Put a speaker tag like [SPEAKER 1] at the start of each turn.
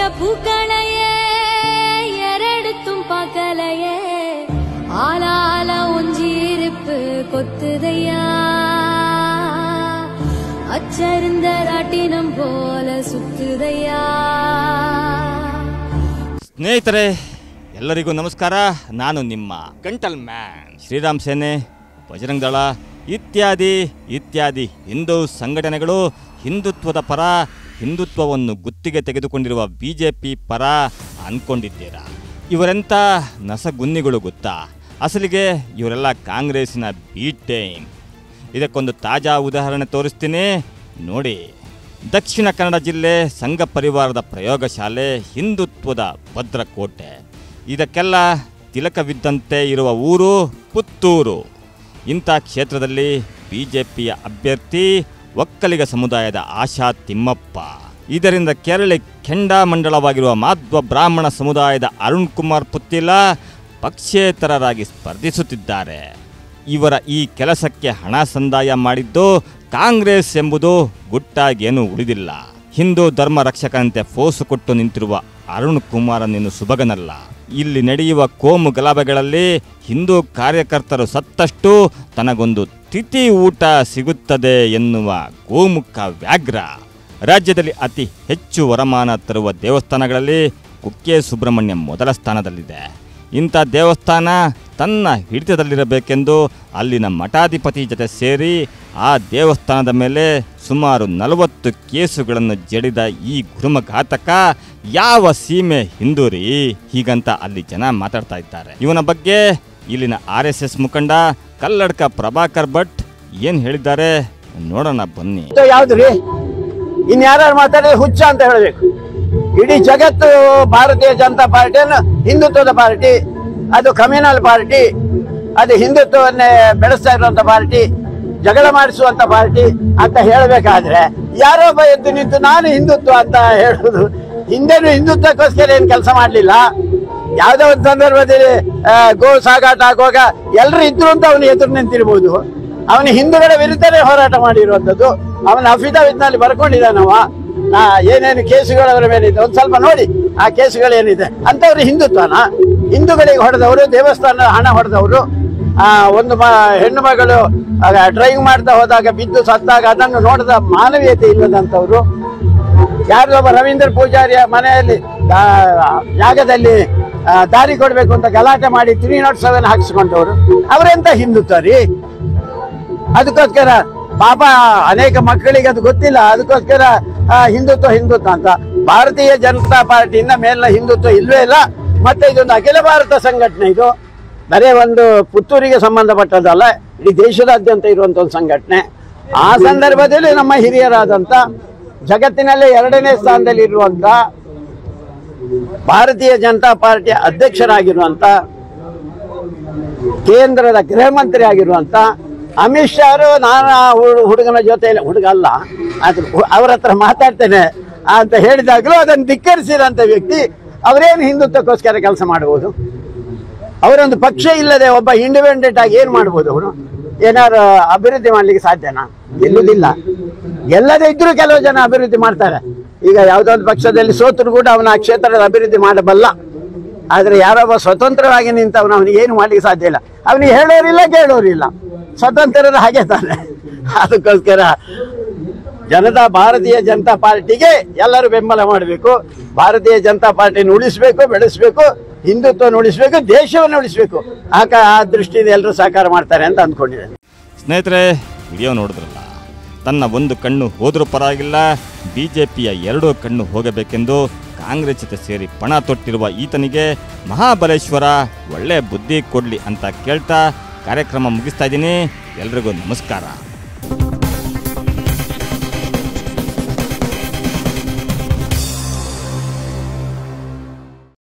[SPEAKER 1] பூக்களையே எரடு தும்பாக்கலையே ஆளால ஒஞ்சிருப்பு கொத்துதையா அச்சருந்த ராட்டினம் போல சுத்துதையா
[SPEAKER 2] ಸ್ನೇಹಿತರೆ ಎಲ್ಲರಿಗೂ ನಮಸ್ಕಾರ ನಾನು ನಿಮ್ಮ ಗಂಟಲ್ ಮ್ಯಾನ್ ಶ್ರೀರಾಮ್ ಸೇನೆ ಬಜರಂಗ್ ದಳ ಇತ್ಯಾದಿ ಇತ್ಯಾದಿ ಹಿಂದೂ ಸಂಘಟನೆಗಳು ಹಿಂದುತ್ವದ ಪರ ಹಿಂದುತ್ವವನ್ನು ಗುತ್ತಿಗೆ ತೆಗೆದುಕೊಂಡಿರುವ ಬಿ ಜೆ ಪಿ ಪರ ಅಂದ್ಕೊಂಡಿದ್ದೀರಾ ಇವರೆಂಥ ನಸಗುನ್ನಿಗಳು ಗೊತ್ತಾ ಅಸಲಿಗೆ ಇವರೆಲ್ಲ ಕಾಂಗ್ರೆಸ್ಸಿನ ಬಿ ಟೈಮ್ ಇದಕ್ಕೊಂದು ತಾಜಾ ಉದಾಹರಣೆ ತೋರಿಸ್ತೀನಿ ನೋಡಿ ದಕ್ಷಿಣ ಕನ್ನಡ ಜಿಲ್ಲೆ ಸಂಘ ಪರಿವಾರದ ಪ್ರಯೋಗಶಾಲೆ ಹಿಂದುತ್ವದ ಭದ್ರಕೋಟೆ ಇದಕ್ಕೆಲ್ಲ ತಿಲಕವಿದ್ದಂತೆ ಇರುವ ಊರು ಪುತ್ತೂರು ಇಂಥ ಕ್ಷೇತ್ರದಲ್ಲಿ ಬಿ ಜೆ ಪಿಯ ಅಭ್ಯರ್ಥಿ ಒಕ್ಕಲಿಗ ಸಮುದಾಯದ ಆಶಾ ತಿಮ್ಮಪ್ಪ ಇದರಿಂದ ಕೆರಳಿ ಕೆಂಡಾಮಂಡಲವಾಗಿರುವ ಮಾಧ್ವ ಬ್ರಾಹ್ಮಣ ಸಮುದಾಯದ ಅರುಣ್ ಕುಮಾರ್ ಪುತ್ತಿಲ ಪಕ್ಷೇತರರಾಗಿ ಸ್ಪರ್ಧಿಸುತ್ತಿದ್ದಾರೆ ಇವರ ಈ ಕೆಲಸಕ್ಕೆ ಹಣ ಸಂದಾಯ ಮಾಡಿದ್ದು ಕಾಂಗ್ರೆಸ್ ಎಂಬುದು ಗುಟ್ಟಾಗೇನು ಉಳಿದಿಲ್ಲ ಹಿಂದೂ ಧರ್ಮ ರಕ್ಷಕನಂತೆ ಫೋಸು ಕೊಟ್ಟು ನಿಂತಿರುವ ಅರುಣ್ ಕುಮಾರನೇನು ಸುಬಗನಲ್ಲ ಇಲ್ಲಿ ನಡೆಯುವ ಕೋಮು ಗಲಭೆಗಳಲ್ಲಿ ಹಿಂದೂ ಕಾರ್ಯಕರ್ತರು ಸತ್ತಷ್ಟು ತನಗೊಂದು ತಿಥಿ ಊಟ ಸಿಗುತ್ತದೆ ಎನ್ನುವ ಗೋಮುಖ ವ್ಯಾಘ್ರ ರಾಜ್ಯದಲ್ಲಿ ಅತಿ ಹೆಚ್ಚು ವರಮಾನ ತರುವ ದೇವಸ್ಥಾನಗಳಲ್ಲಿ ಕುಕ್ಕೆ ಸುಬ್ರಹ್ಮಣ್ಯ ಮೊದಲ ಸ್ಥಾನದಲ್ಲಿದೆ ಇಂಥ ದೇವಸ್ಥಾನ ತನ್ನ ಹಿಡಿತದಲ್ಲಿರಬೇಕೆಂದು ಅಲ್ಲಿನ ಮಠಾಧಿಪತಿ ಜೊತೆ ಸೇರಿ ಆ ದೇವಸ್ಥಾನದ ಮೇಲೆ ಸುಮಾರು ನಲವತ್ತು ಕೇಸುಗಳನ್ನು ಜಡಿದ ಈ ಗುರುಮಘಾತಕ ಯಾವ ಸೀಮೆ ಹಿಂದೂರಿ ಹೀಗಂತ ಅಲ್ಲಿ ಜನ ಮಾತಾಡ್ತಾ ಇದ್ದಾರೆ ಇವನ ಬಗ್ಗೆ ಇಲ್ಲಿನ ಆರ್ ಎಸ್ ಎಸ್ ಮುಖಂಡ ಕಲ್ಲಡ್ಕ ಪ್ರಭಾಕರ್ ಭಟ್ ಏನು ಹೇಳಿದ್ದಾರೆ ನೋಡೋಣ ಬನ್ನಿ
[SPEAKER 3] ಇದು ಯಾವ್ದ್ರಿ ಇನ್ ಯಾರು ಮಾತಾಡಿದ್ರೆ ಹುಚ್ಚ ಅಂತ ಹೇಳ್ಬೇಕು ಇಡೀ ಜಗತ್ತು ಭಾರತೀಯ ಜನತಾ ಪಾರ್ಟಿಯನ್ನು ಹಿಂದುತ್ವದ ಪಾರ್ಟಿ ಅದು ಕಮ್ಯುನಲ್ ಪಾರ್ಟಿ ಅದು ಹಿಂದುತ್ವವನ್ನೇ ಬೆಳೆಸ್ತಾ ಇರುವಂತ ಪಾರ್ಟಿ ಜಗಳ ಮಾಡಿಸುವಂತ ಪಾರ್ಟಿ ಅಂತ ಹೇಳಬೇಕಾದ್ರೆ ಯಾರೋ ಒಬ್ಬ ಎದ್ದು ನಿಂತು ನಾನು ಹಿಂದುತ್ವ ಅಂತ ಹೇಳುದು ಹಿಂದೆನೂ ಹಿಂದುತ್ವಕ್ಕೋಸ್ಕರ ಏನ್ ಕೆಲಸ ಮಾಡ್ಲಿಲ್ಲ ಯಾವ್ದೋ ಒಂದು ಸಂದರ್ಭದಲ್ಲಿ ಆ, ಗೋ ಸಾಗಾಟ ಆಗುವಾಗ ಎಲ್ಲರೂ ಇದ್ರು ಅಂತ ಅವನು ಎದುರು ನಿಂತಿರ್ಬೋದು ಅವನು ಹಿಂದೂಗಳ ವಿರುದ್ಧನೇ ಹೋರಾಟ ಮಾಡಿರುವಂತದ್ದು ಅವನ ಅಫಿಡವಿಟ್ ನಲ್ಲಿ ಬರ್ಕೊಂಡಿದ್ದಾನವ ನಾ ಏನೇನು ಕೇಸುಗಳು ಅವರ ಮೇಲಿದೆ ಒಂದ್ ಸ್ವಲ್ಪ ನೋಡಿ ಆ ಕೇಸುಗಳು ಏನಿದೆ ಅಂತವ್ರು ಹಿಂದುತ್ವನ ಹಿಂದೂಗಳಿಗೆ ಹೊಡೆದವರು ದೇವಸ್ಥಾನ ಹಣ ಹೊಡೆದವರು ಆ ಒಂದು ಮ ಹೆಣ್ಣು ಮಗಳು ಡ್ರೈವಿಂಗ್ ಮಾಡ್ತಾ ಹೋದಾಗ ಬಿದ್ದು ಸತ್ತಾಗ ಅದನ್ನು ನೋಡಿದ ಮಾನವೀಯತೆ ಇಲ್ಲದಂತವ್ರು ಯಾರೋ ಒಬ್ಬ ರವೀಂದ್ರ ಪೂಜಾರಿಯ ಮನೆಯಲ್ಲಿ ಆ, ಜಾಗದಲ್ಲಿ ಆ, ದಾರಿ ಕೊಡ್ಬೇಕು ಅಂತ ಗಲಾಟೆ ಮಾಡಿ ತ್ರೀ ನಾಟ್ ಸೆವೆನ್ ಹಾಕಿಸ್ಕೊಂಡವರು ಅವರೆಂತ ಹಿಂದುತ್ವ ರೀ ಅದಕ್ಕೋಸ್ಕರ ಪಾಪ ಅನೇಕ ಮಕ್ಕಳಿಗೆ ಅದು ಗೊತ್ತಿಲ್ಲ ಅದಕ್ಕೋಸ್ಕರ ಆ, ಹಿಂದುತ್ವ ಹಿಂದುತ್ವ ಅಂತ ಭಾರತೀಯ ಜನತಾ ಪಾರ್ಟಿಯಿಂದ ಮೇಲಿನ ಹಿಂದುತ್ವ ಇಲ್ವೇ ಇಲ್ಲ ಮತ್ತೆ ಇದೊಂದು ಅಖಿಲ ಭಾರತ ಸಂಘಟನೆ ಇದು ಬರೇ ಒಂದು ಪುತ್ತೂರಿಗೆ ಸಂಬಂಧಪಟ್ಟದಲ್ಲ ಇಡೀ ದೇಶದಾದ್ಯಂತ ಇರುವಂತ ಒಂದು ಸಂಘಟನೆ ಆ ಸಂದರ್ಭದಲ್ಲಿ ನಮ್ಮ ಹಿರಿಯರಾದಂತ ಜಗತ್ತಿನಲ್ಲೇ ಎರಡನೇ ಸ್ಥಾನದಲ್ಲಿ ಇರುವಂತ ಭಾರತೀಯ ಜನತಾ ಪಾರ್ಟಿಯ ಅಧ್ಯಕ್ಷರಾಗಿರುವಂತ ಕೇಂದ್ರದ ಗೃಹ ಮಂತ್ರಿ ಆಗಿರುವಂತ ಅಮಿತ್ ಶಾ ಅವರು ನಾನು ಆ ಹುಡು- ಹುಡುಗನ ಜೊತೆ ಹುಡುಗ ಅಲ್ಲ ಆದ್ರೆ ಹು- ಅವ್ರ ಹತ್ರ ಮಾತಾಡ್ತೇನೆ ಅಂತ ಹೇಳಿದಾಗಲೂ ಅದನ್ನು ಧಿಕ್ಕರಿಸಿದಂತ ವ್ಯಕ್ತಿ ಅವರೇನು ಹಿಂದುತ್ವಕ್ಕೋಸ್ಕರ ಕೆಲಸ ಮಾಡಬಹುದು ಅವರೊಂದು ಪಕ್ಷ ಇಲ್ಲದೆ ಒಬ್ಬ ಇಂಡಿಪೆಂಡೆಂಟ್ ಆಗಿ ಏನ್ ಮಾಡ್ಬೋದು ಅವರು ಏನಾದ್ರು ಅಭಿವೃದ್ಧಿ ಮಾಡ್ಲಿಕ್ಕೆ ಸಾಧ್ಯನಾ ಗೆಲ್ಲುವುದಿಲ್ಲ ಗೆಲ್ಲದೇ ಇದ್ರೂ ಕೆಲವು ಜನ ಅಭಿವೃದ್ಧಿ ಮಾಡ್ತಾರೆ ಈಗ ಯಾವುದೊಂದು ಪಕ್ಷದಲ್ಲಿ ಸೋತರು ಕೂಡ ಅವನ ಆ ಕ್ಷೇತ್ರದ ಅಭಿವೃದ್ಧಿ ಮಾಡಬಲ್ಲ ಆದ್ರೆ ಯಾರೊಬ್ಬ ಸ್ವತಂತ್ರವಾಗಿ ನಿಂತವನು ಅವನಿಗೆ ಏನು ಮಾಡ್ಲಿಕ್ಕೆ ಸಾಧ್ಯ ಇಲ್ಲ ಅವನಿಗೆ ಹೇಳೋರಿಲ್ಲ ಕೇಳೋರಿಲ್ಲ ಸ್ವತಂತ್ರದ ಹಾಗೆ ತಾನೆ ಅದಕ್ಕೋಸ್ಕರ ಜನತಾ ಭಾರತೀಯ ಜನತಾ ಪಾರ್ಟಿಗೆ ಎಲ್ಲರೂ ಬೆಂಬಲ ಮಾಡಬೇಕು ಭಾರತೀಯ ಜನತಾ ಪಾರ್ಟಿಯನ್ನು ಉಳಿಸಬೇಕು ಬೆಳೆಸಬೇಕು ಹಿಂದುತ್ವವನ್ನು ಉಳಿಸಬೇಕು ದೇಶವನ್ನು ಉಳಿಸಬೇಕು ಆ ಕ- ಆ ದೃಷ್ಟಿಯಿಂದ ಎಲ್ಲರೂ ಸಹಕಾರ ಮಾಡ್ತಾರೆ ಅಂತ ಅಂದ್ಕೊಂಡಿದ್ದೇನೆ
[SPEAKER 2] ಸ್ನೇಹಿತರೆ ವಿಡಿಯೋ ನೋಡಿದ್ರಲ್ಲ ತನ್ನ ಒಂದು ಕಣ್ಣು ಹೋದ್ರೂ ಪರವಾಗಿಲ್ಲ ಬಿ ಜೆ ಪಿಯ ಎರಡೂ ಕಣ್ಣು ಹೋಗಬೇಕೆಂದು ಕಾಂಗ್ರೆಸ್ ಜೊತೆ ಸೇರಿ ಪಣ ತೊಟ್ಟಿರುವ ಈತನಿಗೆ ಮಹಾಬಲೇಶ್ವರ ಒಳ್ಳೆ ಬುದ್ಧಿ ಕೊಡಲಿ ಅಂತ ಕೇಳ್ತಾ ಕಾರ್ಯಕ್ರಮ ಮುಗಿಸ್ತಾ ಇದ್ದೀನಿ ಎಲ್ರಿಗೂ ನಮಸ್ಕಾರ